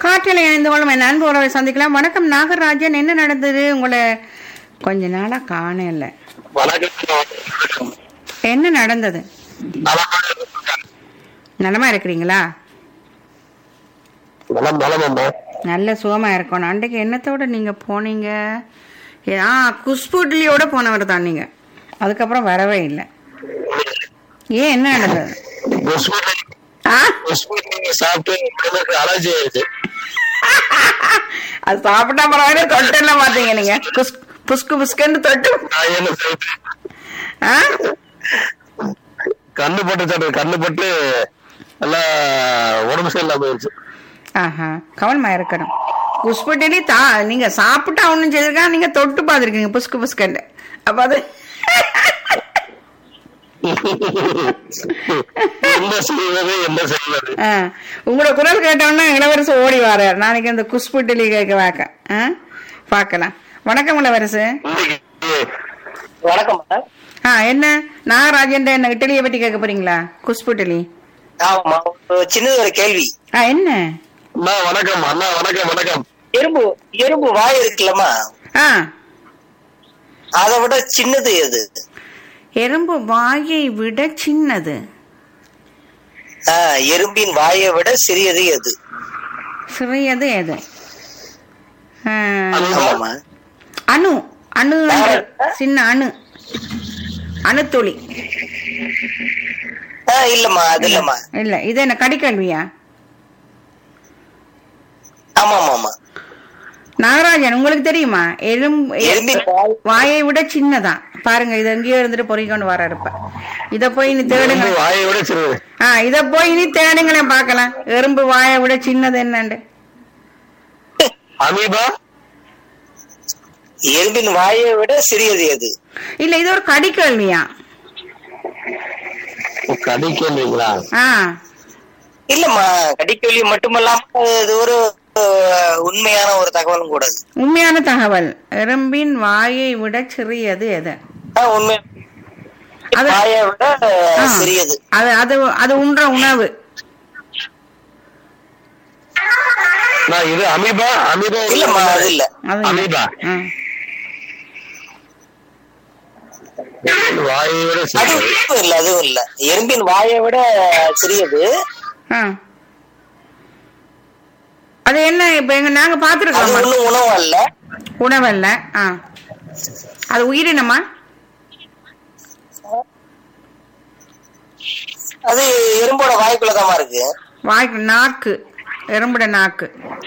காற்றில் இணைந்து கொள்ளும் என் அன்பு உறவை சந்திக்கலாம் வணக்கம் நாகராஜன் என்ன நடந்தது உங்களை கொஞ்ச நாளா காணல வணக்கம் என்ன நடந்தது நலமாக இருக்கேன். நலமா இருக்கிறீங்களா நலம் நலமம்மா நல்ல சுகமா இருக்கணும் அன்றைக்கு என்னத்தோட நீங்க போனீங்க ஏ, ஆ குஷ்புட்லியோட போனவர் தான் நீங்க அதுக்கப்புறம் வரவே இல்லை ஏன் என்ன நடந்தது கொசுவலை ஆ கொசுவலை சாப்பிட்டு எனக்கு அலர்ஜி ஆயிடுச்சு அது சாப்பிட்டா பரவாயில்ல தொட்டெல்லாம் பாத்தீங்க நீங்க குஸ் புஸ்கு புஸ்குன்னு தொட்டு நான் என்ன செய்வேன்? ஆ கண்ணு பட்டு சாப்பிட்டு கண்ணு பட்டு எல்லாம் உடம்பு சரியில்லாம போயிடுச்சு ஆஹா கவனமா இருக்கணும் குஷ்புட்டிலி தா நீங்க சாப்பிட்டா ஒண்ணும் செய்திருக்கா நீங்க தொட்டு பார்த்துருக்கீங்க புஸ்கு புஸ்கண்டு அப்ப அது என்ன செய்வது என்ன செய்வது ஆ, உங்களோட குரல் கேட்டோன்னா இளவரசு ஓடி வாரார் நாளைக்கு அந்த குஷ்புட்டிலி கேட்க வாக்க ஆ பார்க்கலாம் வணக்கம் இளவரசு இன்னைக்கு வணக்கம் மேடம் ஆ என்ன நாகராஜன் என்ன இட்டலியை பத்தி கேட்க போறீங்களா குஷ்புட்டிலி ஆமா ஒரு சின்னது ஒரு கேள்வி ஆ என்ன அண்ணா வணக்கம் அண்ணா வணக்கம் வணக்கம் எறும்பு எறும்பு வாய் இருக்குல்லம்மா ஆ அதை விட சின்னது எது எறும்பு வாயை விட சின்னது ஆ, எறும்பின் வாயை விட சிறியது எது சிறியது எது ஆ, ஆமாமா அணு அணு என்ற சின்ன அணு அணுத்துளி ஆ, இல்லம்மா அது இல்லம்மா இல்ல இது என்ன கடிக்கல்வியா ஆமா ஆமா ஆமா நாகராஜன் உங்களுக்கு தெரியுமா எறும்பு எறும்பின் வாய் வாயை விட சின்னதான் பாருங்க இது எங்கேயோ இருந்துட்டு பொறிக்கொண்டு வர இருப்ப இத போய் நீ தேடுங்க வாயை விட சிறுவது ஆ இத போய் நீ தேடுங்களேன் பார்க்கலாம் எறும்பு வாயை விட சின்னது என்னண்டு அமீபா எறும்பின் வாயை விட சிறியது எது இல்ல இது ஒரு கடிக்கல்வியா கடிக்கன்றீங்களா ஆ இல்லம்மா கடிக்கொல்லி மட்டுமல்லாம இது ஒரு அஹ், உண்மையான ஒரு தகவலும் கூட இது. உண்மையான தகவல் எறும்பின் வாயை விட சிறியது எது ஆ, உண்மை அது- வாயை விட ஆ. சிறியது அது அது அது உண்ற உணவு நான் இது அமீபா அமீபா இல்லம்மா அது இல்ல அது இல்ல. அமீபா ஆ. வாயை விட அது சிறுவது அதுவும் இல்ல அதுவும் இல்ல எறும்பின் வாயை விட சிறியது ஆ. அது என்ன இப்ப எங்க நாங்க அது பாத்துருக்கோம் ஒண்ணும் உணவு அல்ல உணவல்ல ஆ அது உயிரினமா அது எறும்போட வாய்க்குள்ளதாம்மா இருக்கு வாய்க்கு நாக்கு எறும்புட நாக்கு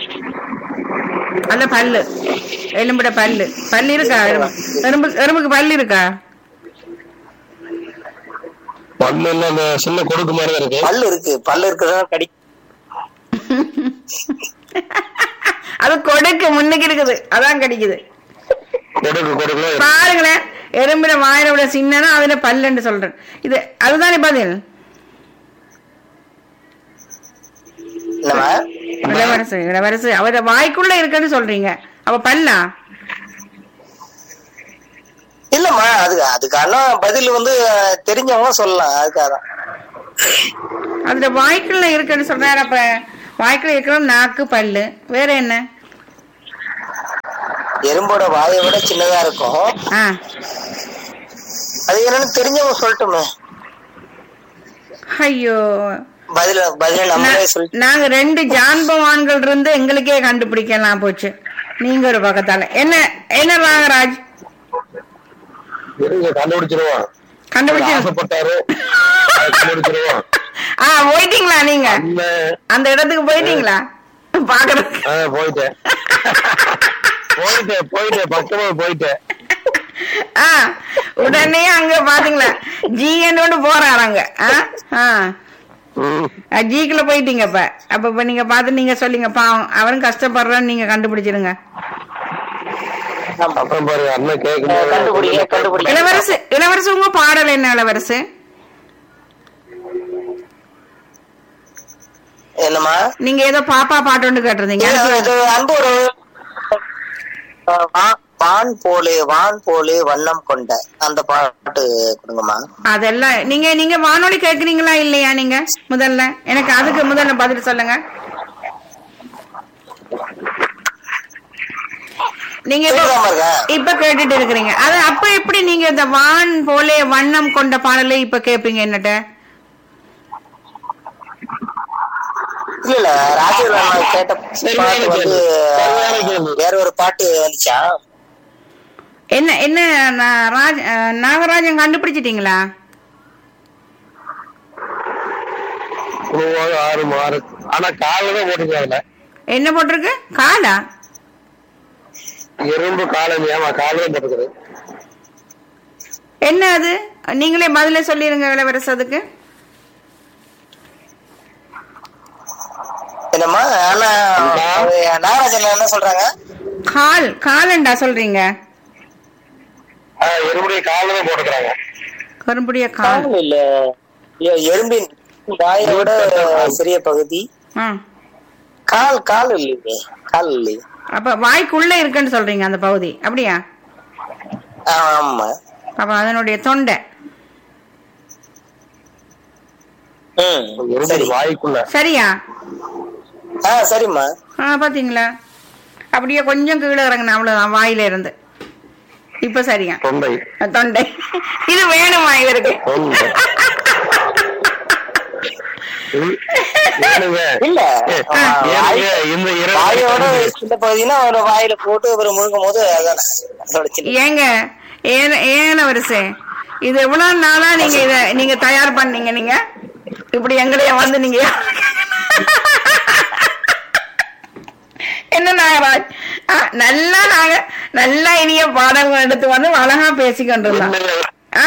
அல்ல பல்லு எலும்புட பல்லு பல்லு இருக்கா எறும்பு எறும்பு எறும்புக்கு பல்லு இருக்கா பல்லு எல்லாம் அந்த சின்ன கொடுக்கு மாதிரி தான் இருக்கு பல்லு இருக்கு பல்லு இருக்கிறதா கடி அது கொடுக்கு முன்னுக்கு இருக்குது அதான் கிடைக்குது கொடுக்கு கொடுக்குல பாருங்களேன் எறும்புட வாயில விட சின்னனா அதுல பல்லுன்னு சொல்றேன் இது அதுதானே பதில் என்னம்மா இளவரசு இளவரசு அவர வாய்க்குள்ள இருக்குன்னு சொல்றீங்க அவ பல்லா இல்லம்மா அது அதுக்கான பதில் வந்து அஹ், தெரிஞ்சவங்க சொல்லலாம் அதுக்காக தான். அதுல வாய்க்குள்ள இருக்குன்னு சொல்றாரு அப்ப வாய்க்குள்ள இருக்கிற நாக்கு பல்லு வேற என்ன எறும்போட வாயை விட சின்னதா இருக்கும் ஆ அது என்னன்னு தெரிஞ்சவங்க சொல்லட்டுமே ஐயோ பதில பதில நம்மளே நா- சொல்லிட்டு நாங்க ரெண்டு ஜான்பவான்கள் இருந்து எங்களுக்கே கண்டுபிடிக்கலாம் போச்சு நீங்க ஒரு பக்கத்தால என்ன என்ன ராகராஜ் இருங்க கண்டுபிடிச்சிருவோம் கண்டுபிடிச்சு ஆசைப்பட்டாரு அதை கண்டுபிடிச்சிருவோம் ஆ போயிட்டீங்களா நீங்க அந்த அந்த இடத்துக்கு போயிட்டீங்களா பாக்குறதுக்கு ஆ, போயிட்டேன் போயிட்டேன் போயிட்டேன் பக்கமா போயிட்டேன் ஆ உடனே அங்க பாத்தீங்களா ஜி கொண்டு போறாரு அங்க ஆ? ஆ ம். ஆ, ஜிக்குள்ள போயிட்டீங்க இப்ப அப்ப இப்ப நீங்க பார்த்து நீங்க சொல்லிங்க பாவம் அவரும் கஷ்டப்படுறான்னு நீங்க கண்டுபிடிச்சிருங்க அப்புறம் பாரு அண்ணன் கண்டுபிடிங்க கேட்கும் கண்டுபிடிங்க இளவரசு இளவரசு உங்க பாடல் என்ன இளவரசு என்னம்மா நீங்க ஏதோ பாப்பா பாட்டு ஒன்று கேட்டிருந்தீங்க இது- அதுக்கு- இது அன்பு ஒரு அஹ், வா- வான் போலே வான் போலே வண்ணம் கொண்ட அந்த பாட்டு கொடுங்கம்மா அதெல்லாம் நீங்க நீங்க வானொலி கேக்குறீங்களா இல்லையா நீங்க முதல்ல எனக்கு அதுக்கு முதல்ல பதில் சொல்லுங்க நீங்க இப்ப கேட்காம இருக்கா? இப்ப கேட்டுட்டு இருக்கிறீங்க அது அப்ப எப்படி நீங்க இந்த வான் போலே வண்ணம் கொண்ட பாடலை இப்ப கேப்பீங்க என்னட்ட இல்ல இல்ல ராஜீவ் ராமா கேட்ட சரியான பாட்டு வந்து கேள்வி. சரியான கேள்வி. வேற ஒரு பாட்டு வந்துச்சா என்ன என்ன நா- ராஜ் அஹ், நாகராஜன் கண்டுபிடிச்சிட்டீங்களா உருவாக ஆறு மாறு ஆனா காலில் தான் போட்டுக்காதுல என்ன போட்டிருக்கு காலா எறும்பு காலம் ஏமா காலில் தான் போட்டுக்கிறது என்ன அது நீங்களே பதில சொல்லிருங்க இளவரசதுக்கு என்னம்மா ஆனா அது நாகராஜன் என்ன சொல்றாங்க கால் காலண்டா சொல்றீங்க ஆஹ் எறும்புடைய காலில் தான் போட்டுக்கிறாங்க கரும்புடைய கால் கால் இல்ல எ- எறும்பின் வாயை விட சிறிய பகுதி ஆ. கால் கால் இல்லையே கால் இல்லையே அப்ப வாய்க்குள்ள இருக்குன்னு சொல்றீங்க அந்த பகுதி அப்படியா ஆமா அப்ப அதனுடைய தொண்டை ம் எறும்பு சரி வாய்க்குள்ள சரியா ஆ சரிம்மா ஆ பாத்தீங்களா அப்படியே கொஞ்சம் கீழே இறங்கின அவ்வளவுதான் வாயில இருந்து இப்ப சரியா தொண்டை தொண்டை இது வேணுமா இவருக்கு தொண்டை ம், ஏனுங்க இல்ல ஏ, ஆ, ஏனுங்க, இந்த வாயோட இரவு சின்ன பகுதினா ஒரு வாயில போட்டு ஒரு முழுங்கும் போது அதானே அதோட சின்ன ஏங்க ஏன் ஏன வரிசை இது எவ்வளவு நாளா நீங்க இத நீங்க தயார் பண்ணீங்க நீங்க இப்படி எங்களைய வந்து நீங்க என்ன நாகராஜ் ஆ, நல்லா நாங்க நல்லா இனிய பாடங்கள் எடுத்து வந்து அழகா பேசிக்கொண்டு இருந்தோம் ஆ?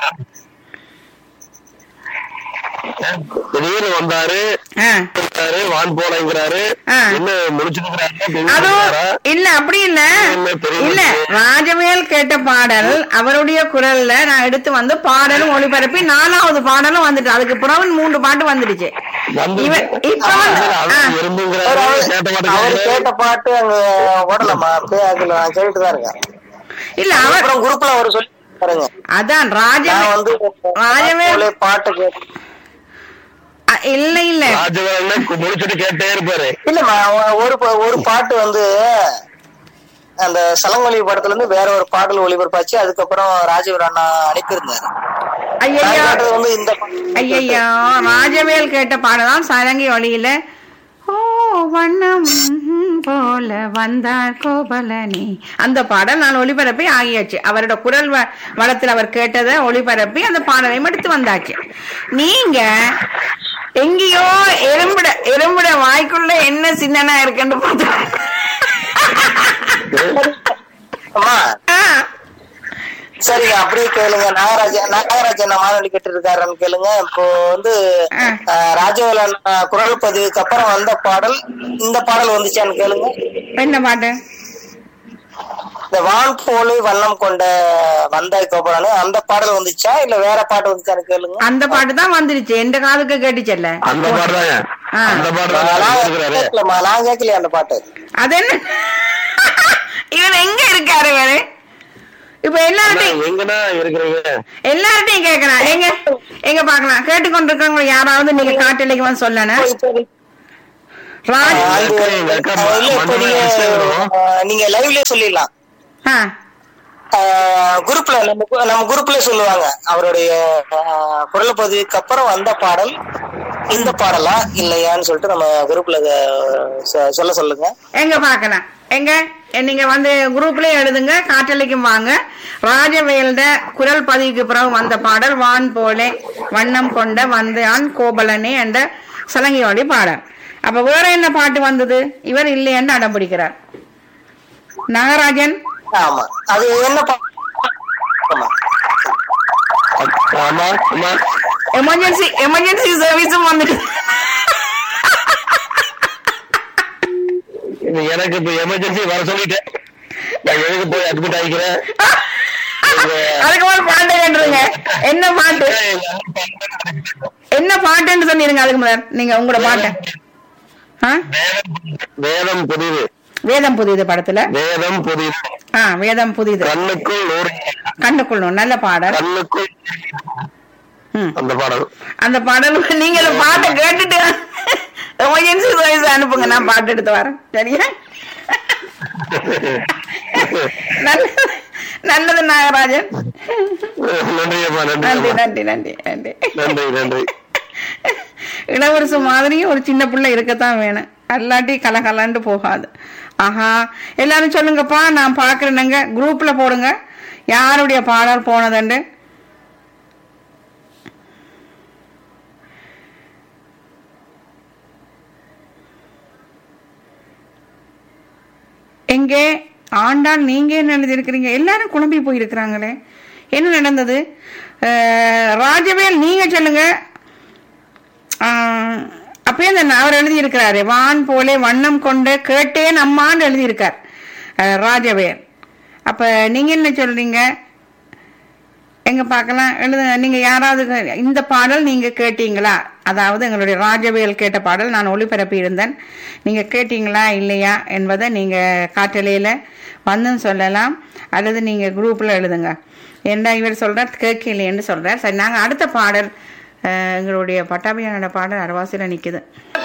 திடீர்னு வந்தாரு ஆ. வந்தாரு, வான் போலங்கிறாரு ஆ. என்ன முடிச்சிருக்கிறாரு அதுவும் இல்ல அப்படி இல்ல என்ன பெரிய இல்ல மனுஷன். ராஜவேல் கேட்ட பாடல் அவருடைய குரல்ல நான் எடுத்து வந்து பாடலும் ஒளிபரப்பி நாலாவது பாடலும் வந்துட்டு அதுக்கு பிறகு மூன்று பாட்டு வந்துடுச்சு இவன் இப்ப வந்து ஆ. அவர் எறும்புங்கிறாரு அவர் கேட்ட அவர் மாட்டேங்கிறாரு கேட்ட பாட்டு அங்க ஓடலாமா அப்படியே அதுல நான் கேட்டுட்டு தான் இருக்கேன் இல்ல அவர் அப்புறம் குரூப்ல அவர் சொல்லி பாருங்க அதான் நான் ராஜவேல் வந்து ராஜவேல் போலே பாட்டு கேட்டு அ, இல்ல இல்ல ராஜவேலன் முடிச்சிட்டு கேட்டே இருப்பாரு இல்லம்மா ஒ- ஒரு பா- ஒரு பாட்டு வந்து அந்த சலங்கொலி படத்துல இருந்து வேற ஒரு பாடல் ஒளிபரப்பாச்சு அதுக்கப்புறம் ராஜீவர் அண்ணா அனுப்பியிருந்தாரு நான் ஐயா கேட்டது வந்து இந்த பாட்டு. ஐயையோ ராஜவேல் கேட்ட பாடலாம் சலங்கை ஒளியில ஓ வண்ணம் போல வந்தார் கோபலனி அந்த பாடல் நான் ஒளிபரப்பி ஆகியாச்சு அவரோட குரல் வ- வளத்தில் அவர் கேட்டதை ஒளிபரப்பி அந்த பாடலையும் எடுத்து வந்தாச்சு நீங்க எங்கேயோ எறும்புட எறும்புட வாய்க்குள்ள என்ன சின்னனா இருக்குன்னு பார்த்தா அம்மா ஆ, சரி அப்படியே கேளுங்க நாகராஜ நாகராஜ என்ன மாணவி கேட்டு இருக்காருன்னு கேளுங்க இப்போ வந்து ஆ. அஹ், ராஜவேலன் அஹ், குரல் பதிவுக்கு அப்புறம் வந்த பாடல் இந்த பாடல் வந்துச்சான்னு கேளுங்க என்ன பாட்டு இந்த வான் போலி வண்ணம் கொண்ட வந்தாய் கோபுரானு அந்த பாடல் வந்துச்சா இல்ல வேற பாட்டு வந்துச்சான்னு கேளுங்க அந்த பாட்டு தான் வந்துருச்சு எந்த காதுக்கு கேட்டுச்சல்ல அந்த பாடுறாங்க ஆ. அந்த பாடுறாங்க நான் இருக்கிறாரு கேட்கலம்மா நான் கேட்கலையே அந்த பாட்டு அது என்ன இவர் எங்க இருக்காரு இவரு இப்ப எல்லார்ட்டையும் எங்கண்ணா இருக்கிறீங்க எல்லார்ட்டையும் கேக்குறான் எங்க எங்க பாக்கலாம் கேட்டுக்கொண்டிருக்கவங்க யாராவது நீங்க காட்டிலைக்கு வந்து சொல்லணும் இப்போ ராஜ் அஹ், அது வெக்கம், வெக்கம். அஹ், இல்ல, இப்போ மண்டபம் நீங்க வச்சிருக்கிறோம். அஹ், நீங்க லைவ்லயே சொல்லிடலாம் ஆ, குரூப்ல நம்ம கு- நம்ம குரூப்ல சொல்லுவாங்க அவருடைய அஹ், குரல் பதிவுக்கு அப்புறம் வந்த பாடல் இந்த பாடலா இல்லையான்னு சொல்லிட்டு நம்ம குரூப்ல அஹ், சொல்ல சொல்லுங்க எங்க பாக்கலாம் எங்க நீங்க வந்து குரூப்லயே எழுதுங்க காட்டலைக்கும் வாங்க ராஜவேல்ட குரல் பதிவுக்கு பிறகு வந்த பாடல் வான் போலே வண்ணம் கொண்ட வந்தான் கோபலனே என்ற சலங்கையோடி பாடல் அப்ப வேற என்ன பாட்டு வந்தது இவர் இல்லையென்று அடம் பிடிக்கிறார் நாகராஜன் ஆமா அது என்ன பா- ஆமா. ஆமா ஆமா எமர்ஜென்சி எமர்ஜென்சி சர்வீஸும் வந்துட்டு இது எனக்கு இப்ப எமர்ஜென்சி வர சொல்லிட்டேன் நான் எதுக்கு போய் அட்மிட் ஆகிக்கிறேன் அதுக்கு ஒரு பாட்டு கேட்டுருங்க என்ன பாட்டு என்ன பாட்டுன்னு சொல்லிருங்க அதுக்கு முதல் நீங்க உங்களோட பாட்டை ஆ? வேதம் புதிது வேதம் புதிது படத்துல வேதம் புதிது ஆ வேதம் புதிது கண்ணுக்குள் நூறு கண்டுக்குள்ளணும் நல்ல பாடல் கண்ணுக்குள் ம். அந்த பாடல் அந்த பாடல் நீங்க இந்த பாட்டை கேட்டுட்டு எமர்ஜென்சி சர்வீஸ் அனுப்புங்க நான் பாட்டு எடுத்து வரேன் சரியா நல்லது நல்லது நாகராஜன் நன்றியம்மா நன்றி நன்றி நன்றி நன்றி நன்றி நன்றி நன்றி இளவரசு மாதிரியும் ஒரு சின்ன பிள்ளை இருக்கத்தான் வேணும் அல்லாட்டி கலகலன்னு போகாது ஆஹா எல்லாரும் சொல்லுங்கப்பா நான் பாக்குறேனுங்க குரூப்ல போடுங்க யாருடைய பாடல் போனதுண்டு எங்கே ஆண்டாள் நீங்க என்ன எழுதியிருக்கிறீங்க எல்லாரும் குழம்பி போயிருக்கிறாங்களே என்ன நடந்தது அஹ், ராஜவேல் நீங்க சொல்லுங்க ஆஹ், அப்பயே அந்த அவர் எழுதியிருக்கிறாரு வான் போலே வண்ணம் கொண்டு கேட்டேன் அம்மான்னு எழுதியிருக்கார் அஹ், ராஜவேல் அப்ப நீங்க என்ன சொல்றீங்க எங்க பார்க்கலாம் எழுதுங்க நீங்க யாராவது கே- இந்த பாடல் நீங்க கேட்டீங்களா அதாவது எங்களுடைய ராஜவேல் கேட்ட பாடல் நான் ஒளிபரப்பி இருந்தேன் நீங்க கேட்டீங்களா இல்லையா என்பதை நீங்க காற்றலையில வந்துன்னு சொல்லலாம் அல்லது நீங்க குரூப்ல எழுதுங்க என்ன இவர் சொல்றார் கேட்கலையேன்னு சொல்றார் சரி நாங்க அடுத்த பாடல் அஹ், எங்களுடைய பட்டாபியானோட பாடல் அரவாசியில நிக்குது